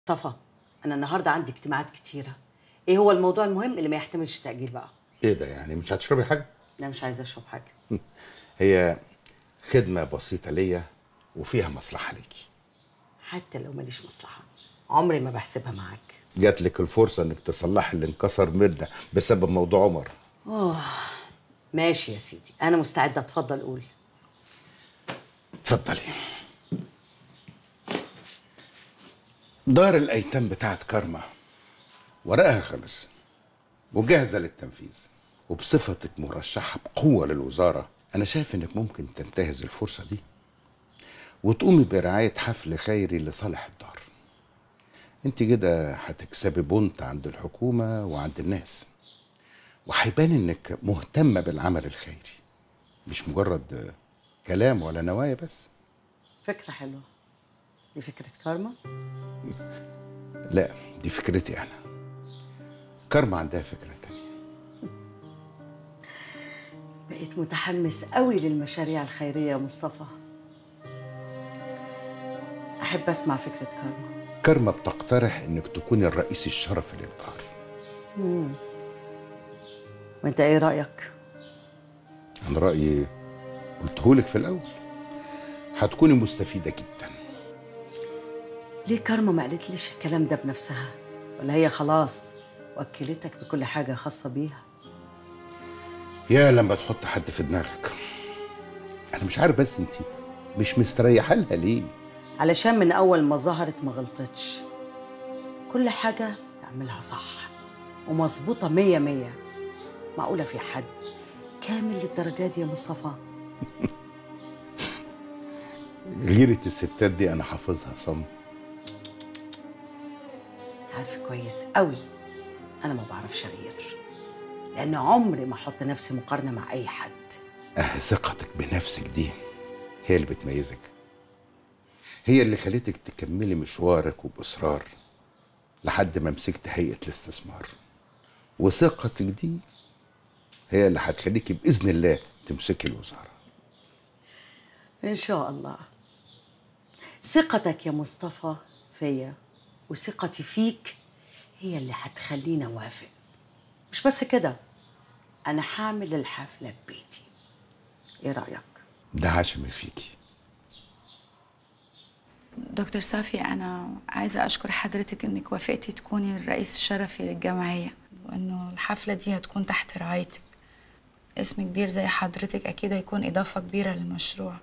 صفا انا النهارده عندي اجتماعات كتيره ايه هو الموضوع المهم اللي ما يحتملش تاجيل بقى ايه ده يعني مش هتشربي حاجه انا مش عايزه اشرب حاجه هي خدمه بسيطه ليا وفيها مصلحه ليكي حتى لو ماليش مصلحه عمري ما بحسبها معاك جات لك الفرصه انك تصلحي اللي انكسر منا بسبب موضوع عمر ماشي يا سيدي انا مستعده اتفضل قول اتفضلي دار الايتام بتاعت كارما ورقها خلص وجاهزه للتنفيذ وبصفتك مرشحه بقوه للوزاره انا شايف انك ممكن تنتهز الفرصه دي وتقومي برعايه حفل خيري لصالح الدار انت كده هتكسبي بونت عند الحكومه وعند الناس وهيبان انك مهتمه بالعمل الخيري مش مجرد كلام ولا نوايا بس فكره حلوه دي فكره كارما لا دي فكرتي انا كارما عندها فكره تانية بقيت متحمس قوي للمشاريع الخيريه يا مصطفى احب اسمع فكره كارما كارما بتقترح انك تكوني الرئيس الشرفي للدار وانت ايه رايك عن رايي قلتهولك في الاول هتكوني مستفيده جدا ليه كارما ما قالتليش الكلام ده بنفسها ولا هي خلاص وكلتك بكل حاجه خاصه بيها يا لما تحط حد في دماغك انا مش عارف بس انت مش مستريحه لها ليه علشان من اول ما ظهرت ما غلطتش كل حاجه تعملها صح ومظبوطه مية مية معقوله في حد كامل للدرجه دي يا مصطفى غيرة الستات دي انا حافظها صم عارف كويس قوي انا ما بعرفش غير لان عمري ما احط نفسي مقارنه مع اي حد اه ثقتك بنفسك دي هي اللي بتميزك هي اللي خلتك تكملي مشوارك وبإصرار لحد ما مسكت هيئة الاستثمار وثقتك دي هي اللي هتخليكي بإذن الله تمسكي الوزارة ان شاء الله ثقتك يا مصطفى فيا وثقتي فيك هي اللي هتخليني اوافق مش بس كده انا هعمل الحفله ببيتي ايه رايك ده عشمي فيكي دكتور صافي أنا عايزة أشكر حضرتك إنك وافقتي تكوني الرئيس الشرفي للجمعية وإنه الحفلة دي هتكون تحت رعايتك اسم كبير زي حضرتك أكيد هيكون إضافة كبيرة للمشروع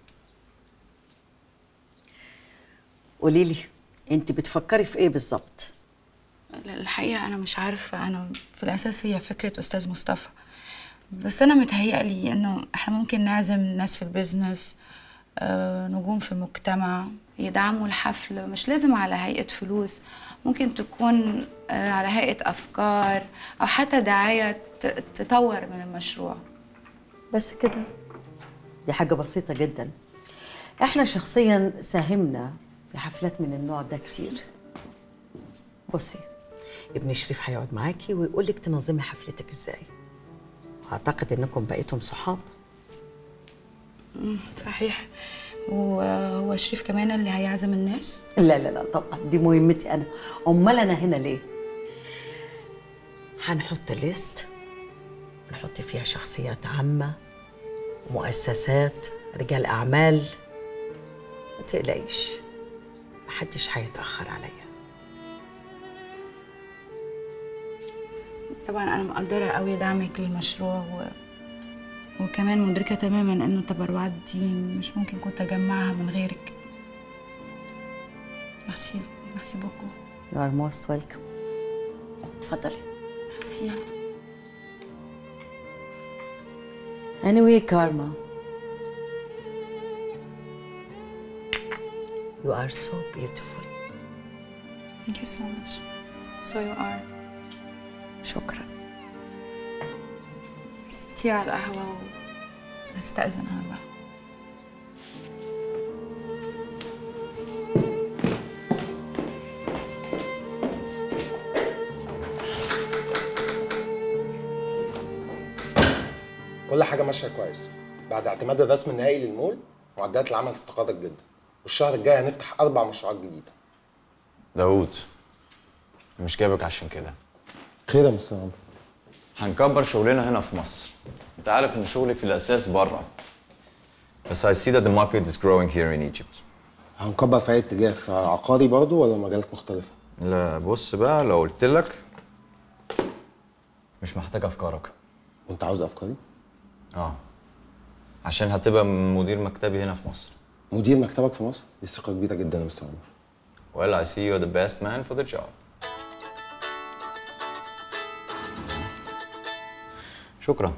قولي لي انت بتفكري في ايه بالظبط الحقيقة أنا مش عارفة أنا في الأساس هي فكرة أستاذ مصطفى بس أنا متهيألي إنه إحنا ممكن نعزم ناس في البيزنس آه، نجوم في المجتمع يدعموا الحفل مش لازم على هيئة فلوس ممكن تكون آه، على هيئة أفكار أو حتى دعاية ت- تطور من المشروع بس كده دي حاجه بسيطه جدا احنا شخصيا ساهمنا في حفلات من النوع ده كتير بصي ابن شريف هيقعد معاكي ويقول لك تنظمي حفلتك ازاي واعتقد انكم بقيتم صحاب صحيح وهو شريف كمان اللي هيعزم الناس لا لا لا طبعا دي مهمتي انا امال انا هنا ليه هنحط ليست نحط فيها شخصيات عامه مؤسسات رجال اعمال ما تقلقيش محدش هيتاخر عليا طبعا أنا مقدرة قوي دعمك للمشروع و... وكمان مدركة تماما إنه التبرعات دي مش ممكن كنت أجمعها من غيرك ميرسي ميرسي بوكو You are most welcome اتفضلي ميرسي Anyway, Karma, you are so beautiful. Thank you so much. So you are. شكرا. ميرسي كتير على القهوة وأستأذن أنا بقى كل حاجه ماشيه كويس بعد اعتماد الرسم النهائي للمول معدات العمل استقرت جدا والشهر الجاي هنفتح اربع مشروعات جديده داوود مش جايبك عشان كده خير يا مستر عمرو هنكبر شغلنا هنا في مصر انت عارف ان شغلي في الاساس بره بس I see that the market is growing here in Egypt هنكبر في اي اتجاه في عقاري برضو ولا مجالات مختلفه لا بص بقى لو قلت لك مش محتاج افكارك وانت عاوز افكاري اه عشان هتبقى مدير مكتبي هنا في مصر مدير مكتبك في مصر دي ثقه كبيره جدا يا مستر عمرو Well, I see you're the best man for the job. شكرا.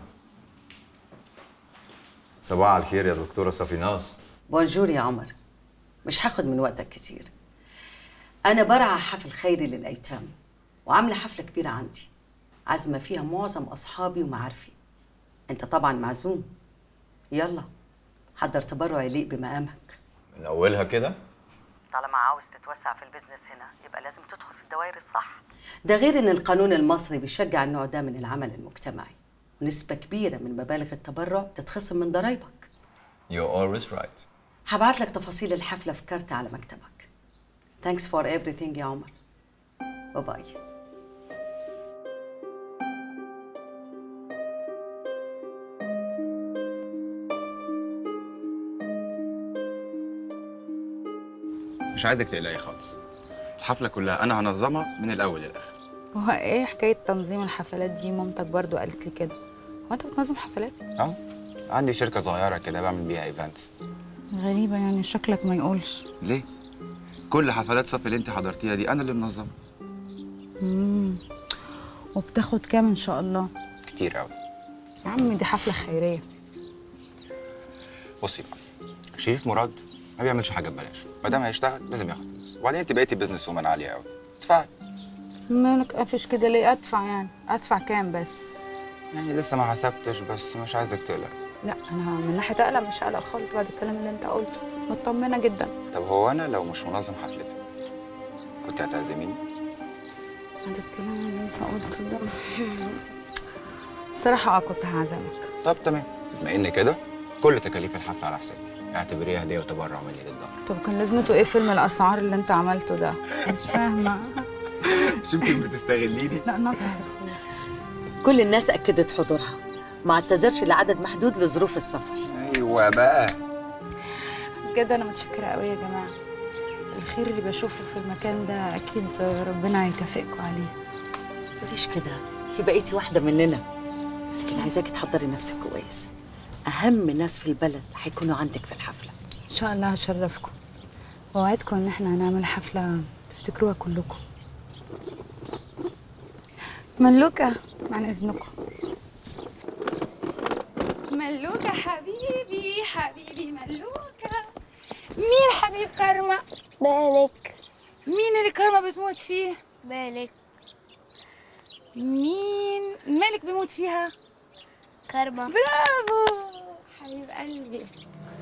صباح الخير يا دكتورة صفيناز. بونجور يا عمر مش هاخد من وقتك كتير أنا برعى حفل خيري للأيتام وعاملة حفلة كبيرة عندي عازمة فيها معظم أصحابي ومعارفي أنت طبعا معزوم يلا حضر تبرع يليق بمقامك من أولها كده طالما عاوز تتوسع في البيزنس هنا يبقى لازم تدخل في الدوائر الصح ده غير ان القانون المصري بيشجع النوع ده من العمل المجتمعي ونسبة كبيرة من مبالغ التبرع تتخصم من ضرايبك You're always right. هبعت لك تفاصيل الحفلة في كارت على مكتبك Thanks for everything يا عمر باي باي مش عايزك تقلقي خالص الحفلة كلها أنا هنظمها من الأول للآخر هو ايه حكايه تنظيم الحفلات دي مامتك برضو قالت لي كده هو انت بتنظم حفلات أه عندي شركة صغيرة كده بعمل بيها ايفنتس غريبه يعني شكلك ما يقولش ليه؟ كل حفلات صف اللي أنت حضرتيها دي أنا اللي منظمها وبتاخد كام ان شاء الله كتير قوي يا عم دي حفله خيريه بصي بقى شريف مراد ما بيعملش حاجة ببلاش ما دام هيشتغل لازم ياخد فلوس وبعدين أنت بقيتي بيزنس وومن عالية قوي ادفعي مالك قافش كده ليه ادفع يعني ادفع كام بس يعني لسه ما حسبتش بس مش عايزك تقلق لا انا من ناحيه اقلق مش هقلق خالص بعد الكلام اللي انت قلته مطمنه جدا طب هو أنا لو مش منظم حفلتك كنت هتعزميني؟ بعد الكلام اللي انت قلته ده بصراحه اه كنت هعزمك طب تمام بما إن كده كل تكاليف الحفلة على حسابي اعتبريها هدية وتبرع مني للدار طب كان لازمته ايه فيلم الاسعار اللي انت عملته ده مش فاهمه مش يمكن بتستغليني لا نصح كل الناس أكدت حضورها ما اعتذرش لعدد محدود لظروف السفر ايوه بقى بجد انا متشكره قوي يا جماعه الخير اللي بشوفه في المكان ده اكيد ربنا هيكافئكم عليه تقوليش كده انت بقيتي واحدة مننا بس أنا عايزاكي تحضري نفسك كويس أهم ناس في البلد هيكونوا عندك في الحفلة ان شاء الله هشرفكم ووعدكم ان احنا هنعمل حفله تفتكروها كلكم ملوكه عن اذنكم ملوكه حبيبي حبيبي ملوكه مين حبيب كارما مالك مين اللي كارما بتموت فيه مالك مين مالك بيموت فيها كرمة برافو حبيب قلبي